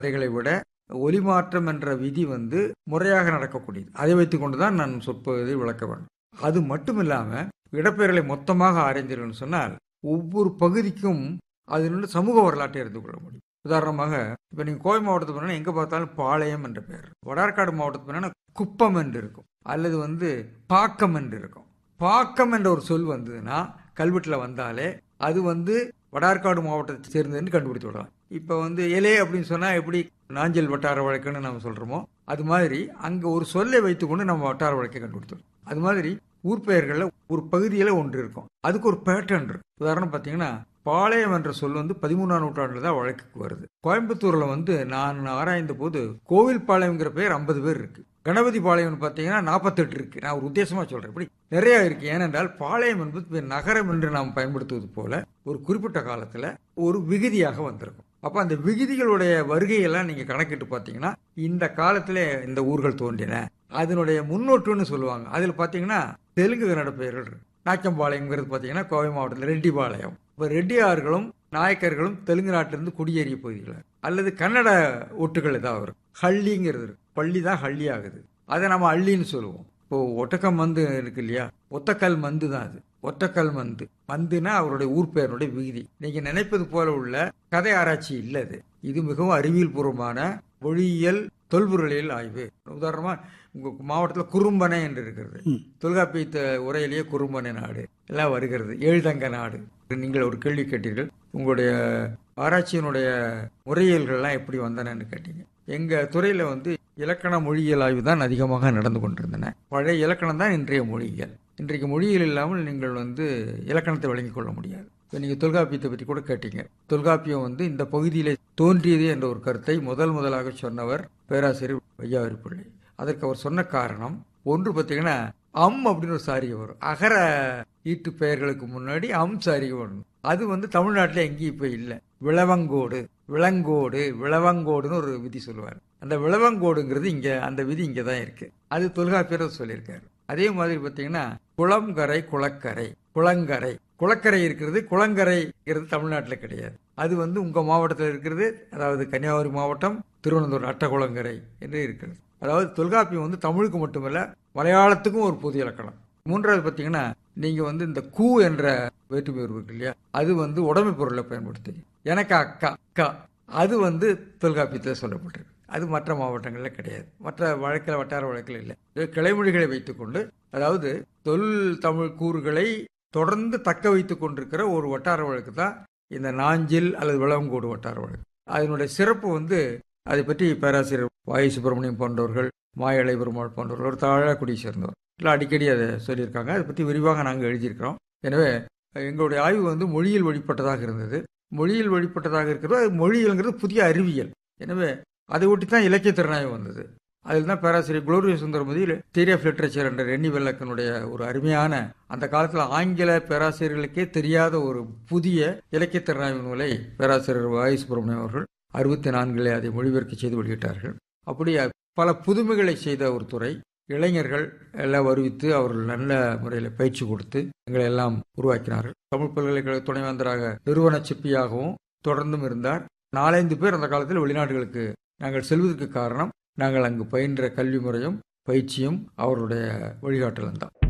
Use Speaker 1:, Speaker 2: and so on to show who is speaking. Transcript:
Speaker 1: கதைகளை விட ஒலி மாற்றம் என்ற விதி வந்து முறையாக நடக்கக்கூடியது அதை வைத்துக் கொண்டுதான் நான் சொற்பகுதியை விளக்க வேண்டும் அது மட்டும் இல்லாம இடப்பெயர்களை மொத்தமாக ஆராய்ந்தீர்கள் சொன்னால் ஒவ்வொரு பகுதிக்கும் அதில் சமூக வரலாற்றை அறிந்து கொள்ள முடியும் உதாரணமாக இப்ப நீங்க கோவை மாவட்டத்துக்கு போனா எங்க பார்த்தாலும் பாளையம் என்ற பெயர் வடார்காடு மாவட்டத்துக்கு போனா குப்பம் என்று இருக்கும் அல்லது வந்து பாக்கம் என்று இருக்கும் பாக்கம் என்ற ஒரு சொல் வந்ததுன்னா கல்வெட்டுல வந்தாலே அது வந்து வடார்காடு மாவட்டத்தை சேர்ந்ததுன்னு கண்டுபிடித்து விடலாம் இப்ப வந்து எலே அப்படின்னு சொன்னா எப்படி நாஞ்சல் வட்டார வழக்குன்னு நம்ம சொல்றோமோ அது மாதிரி அங்க ஒரு சொல்லை வைத்துக்கொண்டு நம்ம வட்டார வழக்கை கண்டுபிடித்தோம் அது மாதிரி ஊர் பெயர்கள்ல ஒரு பகுதியில ஒன்று இருக்கும் அதுக்கு ஒரு பேட்டர்ன் இருக்கு உதாரணம் பாத்தீங்கன்னா பாளையம் என்ற சொல் வந்து பதிமூணாம் நூற்றாண்டுல தான் வழக்குக்கு வருது கோயம்புத்தூர்ல வந்து நான் ஆராய்ந்த போது கோவில் பாளையம்ங்கிற பெயர் ஐம்பது பேர் இருக்கு கணபதி பாளையம்னு பார்த்தீங்கன்னா நாற்பத்தெட்டு இருக்கு நான் ஒரு உத்தேசமா சொல்றேன் இப்படி நிறைய இருக்கு ஏனென்றால் பாளையம் என்பது நகரம் என்று நாம் பயன்படுத்துவது போல ஒரு குறிப்பிட்ட காலத்துல ஒரு விகுதியாக வந்திருக்கும் அப்ப அந்த விகுதிகளுடைய வருகையெல்லாம் நீங்க கணக்கிட்டு பார்த்தீங்கன்னா இந்த காலத்துல இந்த ஊர்கள் தோன்றின அதனுடைய முன்னோட்டுன்னு சொல்லுவாங்க அதுல பாத்தீங்கன்னா தெலுங்கு கன்னட பெயர்கள் இருக்கு நாச்சம்பாளையங்கிறது பாத்தீங்கன்னா கோவை மாவட்டத்தில் ரெட்டிபாளையம் இப்ப ரெட்டியார்களும் நாயக்கர்களும் தெலுங்கு நாட்டிலிருந்து குடியேறிய பகுதிகள் அல்லது கன்னட ஒட்டுகள் ஏதாவது வரும் ஹள்ளிங்கிறது இருக்கு பள்ளி தான் ஹள்ளி ஆகுது அதை நம்ம அள்ளின்னு சொல்லுவோம் இப்போ ஒட்டக்கம் மந்து இருக்கு இல்லையா ஒத்தக்கல் மந்து தான் அது ஒத்தக்கல் மந்து மந்துனா அவருடைய ஊர் பெயருடைய விகுதி நீங்க நினைப்பது போல உள்ள கதை ஆராய்ச்சி இல்ல அது இது மிகவும் அறிவியல் பூர்வமான மொழியியல் தொல்பொருளியல் ஆய்வு உதாரணமா உங்க மாவட்டத்தில் குறும்பனை என்று இருக்கிறது தொல்காப்பியத்த உரையிலேயே குறும்பனை நாடு எல்லாம் வருகிறது எழுதங்க நாடு நீங்கள் ஒரு கேள்வி கேட்டீர்கள் உங்களுடைய ஆராய்ச்சியினுடைய முறையியல்கள்லாம் எப்படி வந்தனன்னு கேட்டீங்க எங்க துறையில வந்து இலக்கண மொழியியல் ஆய்வு தான் அதிகமாக நடந்து கொண்டிருந்தன பழைய இலக்கணம் தான் இன்றைய மொழியியல் இன்றைக்கு மொழியியல் இல்லாமல் நீங்கள் வந்து இலக்கணத்தை வழங்கிக் கொள்ள முடியாது இப்போ நீங்க தொல்காப்பியத்தை பற்றி கூட கேட்டீங்க தொல்காப்பியம் வந்து இந்த பகுதியிலே தோன்றியது என்ற ஒரு கருத்தை முதல் முதலாக சொன்னவர் பேராசிரியர் வையாவரி பிள்ளை அதற்கு அவர் சொன்ன காரணம் ஒன்று பார்த்தீங்கன்னா அம் அப்படின்னு ஒரு சாரிகை வரும் அகர ஈட்டு பெயர்களுக்கு முன்னாடி அம் சாரிகை வரும் அது வந்து தமிழ்நாட்டில் எங்கேயும் இப்போ இல்லை விளவங்கோடு விளங்கோடு விளவங்கோடுன்னு ஒரு விதி சொல்லுவார் அந்த விளவங்கோடுங்கிறது இங்க அந்த விதி இங்க தான் இருக்கு அது தொல்காப்பியர் சொல்லியிருக்காரு அதே மாதிரி பார்த்தீங்கன்னா குளம்கரை குளக்கரை குளங்கரை குளக்கரை இருக்கிறது குளங்கரைங்கிறது தமிழ்நாட்டில் கிடையாது அது வந்து உங்க மாவட்டத்தில் இருக்கிறது அதாவது கன்னியாகுமரி மாவட்டம் திருவனந்தபுரம் அட்டகுளங்கரை என்று இருக்கிறது அதாவது தொல்காப்பியம் வந்து தமிழுக்கு மட்டுமல்ல மலையாளத்துக்கும் ஒரு பொது இலக்கணம் மூன்றாவது பார்த்தீங்கன்னா நீங்க வந்து இந்த கூ என்ற வேற்றுமை இருக்கு இல்லையா அது வந்து உடமை பொருளை பயன்படுத்தி எனக்கு அக்கா அக்கா அது வந்து தொல்காப்பியத்தில் சொல்லப்பட்டிருக்கு அது மற்ற மாவட்டங்களில் கிடையாது மற்ற வழக்கில் வட்டார வழக்கில் இல்லை கிளைமொழிகளை வைத்துக்கொண்டு அதாவது தொல் தமிழ் கூறுகளை தொடர்ந்து தக்க வைத்துக் கொண்டிருக்கிற ஒரு வட்டார வழக்கு தான் இந்த நாஞ்சில் அல்லது விளவங்கோடு வட்டார வழக்கு அதனுடைய சிறப்பு வந்து அதை பற்றி பேராசிரியர் வாயு சுப்பிரமணியம் போன்றவர்கள் மாயலை பெருமாள் போன்றவர்கள் ஒரு தாழக்குடியை சேர்ந்தவர் இல்லை அடிக்கடி அதை சொல்லியிருக்காங்க அதை பற்றி விரிவாக நாங்கள் எழுதியிருக்கிறோம் எனவே எங்களுடைய ஆய்வு வந்து மொழியில் வழிபட்டதாக இருந்தது மொழியில் வழிபட்டதாக இருக்கிறது அது மொழியல்ங்கிறது புதிய அறிவியல் எனவே அதை ஒட்டி தான் இலக்கிய திறனாய்வு வந்தது அதில் தான் பேராசிரியர் Gloria Sundaramathi theory of literature என்ற ரென்னி வெள்ளக்கனுடைய ஒரு அருமையான அந்த காலத்தில் ஆங்கில பேராசிரியர்களுக்கே தெரியாத ஒரு புதிய இலக்கிய திறனாய்வு நூலை பேராசிரியர் வாயு சுப்பிரமணியம் அவர்கள் அறுபத்தி நான்கிலே அதை மொழிபெயர்க்க செய்து வெளியிட்டார்கள் அப்படி பல புதுமைகளை செய்த ஒரு துறை இளைஞர்கள் எல்லாம் வருவித்து அவர்கள் நல்ல முறையில் பயிற்சி கொடுத்து எங்களை எல்லாம் உருவாக்கினார்கள் தமிழ் பல்கலைக்கழக துணைவேந்தராக நிறுவன சிப்பியாகவும் தொடர்ந்தும் இருந்தார் நாலஞ்சு பேர் அந்த காலத்தில் வெளிநாடுகளுக்கு நாங்கள் செல்வதற்கு காரணம் நாங்கள் அங்கு பயின்ற கல்வி முறையும் பயிற்சியும் அவருடைய வழிகாட்டலும் தான்